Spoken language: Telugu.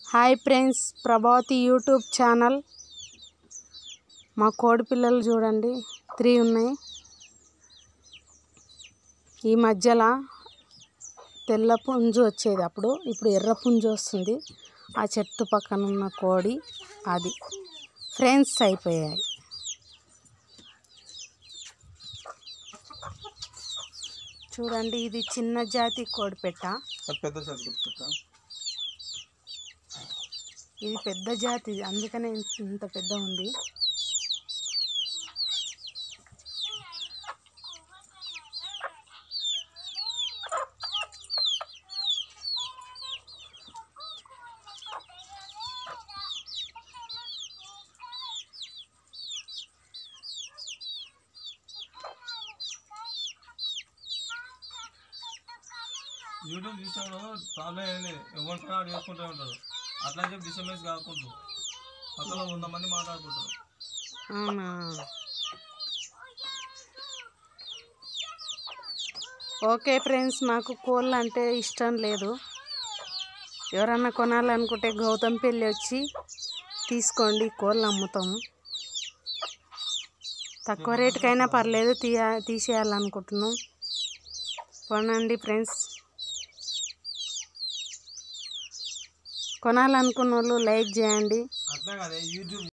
hi friends Prabhavathi YouTube channel మా కోడి పిల్లలు చూడండి త్రీ ఉన్నాయి ఈ మధ్యలో తెల్ల పుంజు వచ్చేది అప్పుడు ఇప్పుడు ఎర్ర పుంజు వస్తుంది ఆ చెట్టు పక్కన ఉన్న కోడి అది ఫ్రెండ్స్ అయిపోయాయి చూడండి ఇది చిన్న జాతి కోడిపెట్ట అది పెద్ద సైజు గుర్తుపెట్టా ఇది పెద్ద జాతి అందుకనే ఇంత- ఇంత పెద్ద ఉంది యూట్యూబ్ చూసినప్పుడు ప్రాబ్లం ఏం లేదు ఎవరికైనా ఆడు చేసుకుంటూ ఉంటారు అట్లా అని చెప్పి డిస్టర్బెన్స్ కాకూడదు పక్కన వంద మంది మాట్లాడుకుంటారు అవునా ఓకే ఫ్రెండ్స్ నాకు కోళ్ళు అంటే ఇష్టం లేదు ఎవరన్నా కొనాలనుకుంటే గౌతమ్ పెళ్ళి వచ్చి తీసుకోండి కోళ్ళు అమ్ముతాము తక్కువ రేటుకైనా పర్లేదు తీయ తీసేయాలనుకుంటున్నాం కొనండి ఫ్రెండ్స్ కొనాలనుకున్న వాళ్ళు లైక్ చేయండి అట్లా కాదే యూట్యూబ్